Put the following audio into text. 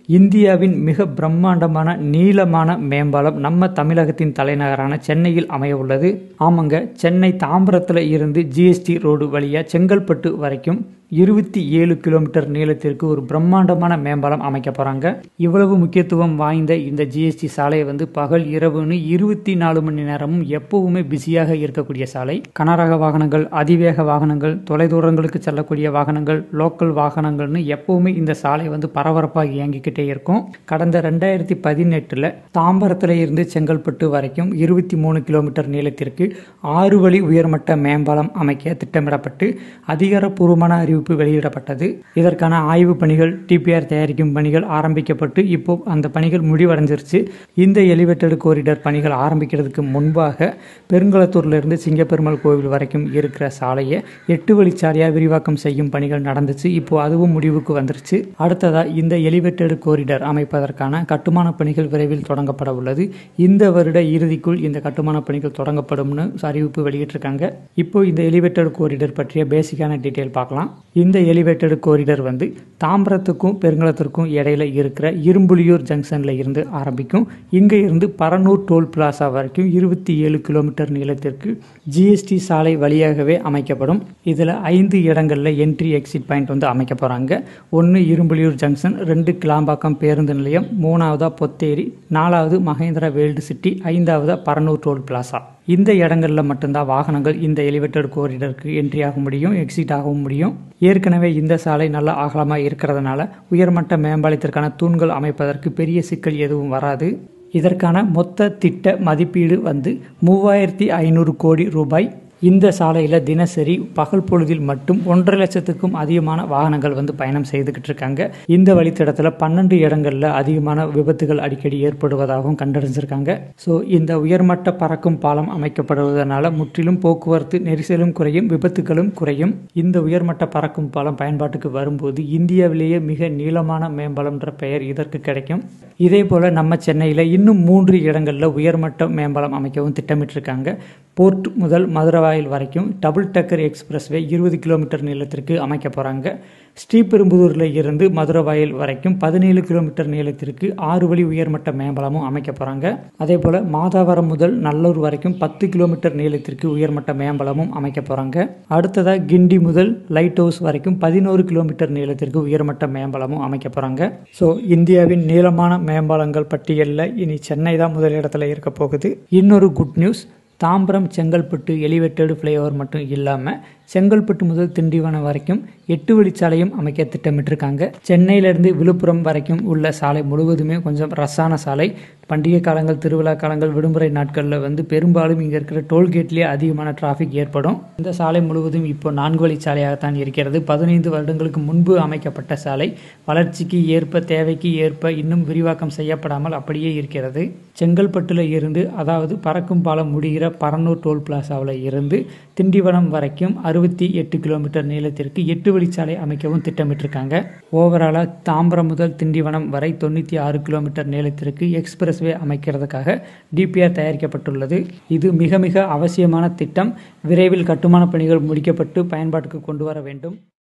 இந்தியாவின் மிக பிரம்மாண்டமான நீளமான மேம்பாலம் நம்ம தமிழகத்தின் தலைநகரான சென்னையில் அமைய உள்ளது ஆமாங்க சென்னை தாம்பரத்தில் இருந்து ஜிஎஸ்டி ரோடு வழியாக செங்கல்பட்டு வரைக்கும் இருபத்தி ஏழு கிலோமீட்டர் நீளத்திற்கு ஒரு பிரம்மாண்டமான மேம்பாலம் அமைக்க போகிறாங்க இவ்வளவு முக்கியத்துவம் வாய்ந்த இந்த ஜிஎஸ்டி சாலையை வந்து பகல் இரவுன்னு இருபத்தி நாலு மணி நேரமும் எப்பவுமே பிஸியாக இருக்கக்கூடிய சாலை கனரக வாகனங்கள் அதிவேக வாகனங்கள் தொலைதூரங்களுக்கு செல்லக்கூடிய வாகனங்கள் லோக்கல் வாகனங்கள்னு எப்பவுமே இந்த சாலை வந்து பரபரப்பாக இயங்கிக்கிட்டே இருக்கும் கடந்த ரெண்டாயிரத்தி பதினெட்டில் தாம்பரத்தில் இருந்து செங்கல்பட்டு வரைக்கும் இருபத்தி மூணு கிலோமீட்டர் நீளத்திற்கு ஆறு வழி உயர்மட்ட மேம்பாலம் அமைக்க திட்டமிடப்பட்டு அதிகாரப்பூர்வமான அறிவிப்பு வெளியிடப்பட்டது இதற்கான ஆய்வு பணிகள் டிபிஆர் தயாரிக்கும் பணிகள் ஆரம்பிக்கப்பட்டு இப்போ அந்த பணிகள் முடிவடைஞ்சிருச்சு இந்த எலிவேட்டட் கோரிடர் பணிகள் ஆரம்பிக்கிறதுக்கு முன்பாக பெருங்குளத்தூர்லேருந்து சிங்கப்பெருமாள் கோவில் வரைக்கும் இருக்கிற சாலையை எட்டு வழிச்சாலையாக விரிவாக்கம் செய்யும் பணிகள் நடந்துச்சு இப்போ அதுவும் முடிவுக்கு வந்துருச்சு அடுத்ததாக இந்த எலிவேட்டட் கோரிடர் அமைப்பதற்கான கட்டுமான பணிகள் விரைவில் தொடங்கப்பட உள்ளது இந்த வருட இறுதிக்குள் இந்த கட்டுமான பணிகள் தொடங்கப்படும்னு அறிவிப்பு வெளியிட்டிருக்காங்க இப்போ இந்த எலிவேட்டட் கோரிடர் பற்றிய பேசிக்கான டீட்டெயில் பார்க்கலாம் இந்த எலிவேட்டட் கோரிடர் வந்து தாம்பரத்துக்கும் பெருங்குளத்திற்கும் இடையில இருக்கிற இரும்புலியூர் ஜங்ஷனில் இருந்து ஆரம்பிக்கும் இங்கே இருந்து பரனூர் டோல் பிளாசா வரைக்கும் இருபத்தி ஏழு கிலோமீட்டர் நீளத்திற்கு ஜிஎஸ்டி சாலை வழியாகவே அமைக்கப்படும் இதில் ஐந்து இடங்களில் என்ட்ரி எக்ஸிட் பாயிண்ட் வந்து அமைக்க போகிறாங்க ஒன்று இரும்புலியூர் ஜங்ஷன் ரெண்டு கிளாம்பாக்கம் பேருந்து நிலையம் மூணாவதா பொத்தேரி நாலாவது மகேந்திரா வேல்டு சிட்டி ஐந்தாவதா பரனூர் டோல் பிளாசா இந்த இடங்களில் மட்டும்தான் வாகனங்கள் இந்த எலிவேட்டட் கோரிடருக்கு என்ட்ரி ஆக முடியும் எக்ஸிட் ஆகவும் முடியும் ஏற்கனவே இந்த சாலை நல்ல அகலமாக இருக்கிறதுனால உயர்மட்ட மேம்பாலத்திற்கான தூண்கள் அமைப்பதற்கு பெரிய சிக்கல் எதுவும் வராது இதற்கான மொத்த திட்ட மதிப்பீடு வந்து மூவாயிரத்தி ஐநூறு கோடி ரூபாய் இந்த சாலையில் தினசரி பகல் பொழுதில் மட்டும் ஒன்றரை லட்சத்துக்கும் அதிகமான வாகனங்கள் வந்து பயணம் செய்துக்கிட்டு இருக்காங்க இந்த வழித்தடத்தில் பன்னெண்டு இடங்களில் அதிகமான விபத்துகள் அடிக்கடி ஏற்படுவதாகவும் கண்டறிஞ்சிருக்காங்க ஸோ இந்த உயர்மட்ட பறக்கும் பாலம் அமைக்கப்படுவதனால முற்றிலும் போக்குவரத்து நெரிசலும் குறையும் விபத்துகளும் குறையும் இந்த உயர்மட்ட பறக்கும் பாலம் பயன்பாட்டுக்கு வரும்போது இந்தியாவிலேயே மிக நீளமான மேம்பாலம்ன்ற பெயர் இதற்கு கிடைக்கும் இதே போல் நம்ம சென்னையில் இன்னும் மூன்று இடங்களில் உயர்மட்ட மேம்பாலம் அமைக்கவும் திட்டமிட்டிருக்காங்க போர்ட் முதல் மதுரவாயில் வரைக்கும் டபுள் டக்கர் எக்ஸ்பிரஸ்வே இருபது கிலோமீட்டர் நீளத்திற்கு அமைக்க போகிறாங்க ஸ்ரீபெரும்புதூரில் இருந்து மதுரவாயில் வரைக்கும் பதினேழு கிலோமீட்டர் நீளத்திற்கு ஆறு வழி உயர்மட்ட மேம்பாலமும் அமைக்க போகிறாங்க அதே போல் மாதாவரம் முதல் நல்லூர் வரைக்கும் பத்து கிலோமீட்டர் நீளத்திற்கு உயர்மட்ட மேம்பாலமும் அமைக்க போகிறாங்க அடுத்ததாக கிண்டி முதல் லைட் ஹவுஸ் வரைக்கும் பதினோரு கிலோமீட்டர் நீளத்திற்கு உயர்மட்ட மேம்பாலமும் அமைக்க போகிறாங்க ஸோ இந்தியாவின் நீளமான மேம்பாலங்கள் பட்டியலில் இனி சென்னை தான் முதலிடத்தில் இருக்க போகுது இன்னொரு good news Tambaram Chengalpattu elevated flyover மட்டும் இல்லாமல் செங்கல்பட்டு முதல் திண்டிவனம் வரைக்கும் எட்டு வழிச்சாலையும் அமைக்க திட்டமிட்டிருக்காங்க சென்னையிலேருந்து விழுப்புரம் வரைக்கும் உள்ள சாலை முழுவதுமே கொஞ்சம் ரசான சாலை பண்டிகை காலங்கள் திருவிழா காலங்கள் விடுமுறை நாட்களில் வந்து பெரும்பாலும் இங்கே இருக்கிற டோல்கேட்லேயே அதிகமான டிராஃபிக் ஏற்படும் இந்த சாலை முழுவதும் இப்போ நான்கு வழிச்சாலையாகத்தான் இருக்கிறது பதினைந்து வருடங்களுக்கு முன்பு அமைக்கப்பட்ட சாலை வளர்ச்சிக்கு ஏற்ப தேவைக்கு ஏற்ப இன்னும் விரிவாக்கம் செய்யப்படாமல் அப்படியே இருக்கிறது செங்கல்பட்டில் இருந்து அதாவது பறக்கும் பாலம் முடிகிற பரனூர் டோல் பிளாசாவில் இருந்து திண்டிவனம் வரைக்கும் அறுபத்தி எட்டு கிலோமீட்டர் நீளத்திற்கு எட்டு வழிச்சாலை அமைக்கவும் திட்டமிட்டிருக்காங்க ஓவராலாக தாம்பரம் முதல் திண்டிவனம் வரை தொண்ணூற்றி ஆறு கிலோமீட்டர் நீளத்திற்கு எக்ஸ்பிரஸ்வே அமைக்கிறதுக்காக டிபிஆர் தயாரிக்கப்பட்டுள்ளது இது மிக மிக அவசியமான திட்டம் விரைவில் கட்டுமான பணிகள் முடிக்கப்பட்டு பயன்பாட்டுக்கு கொண்டு வர வேண்டும்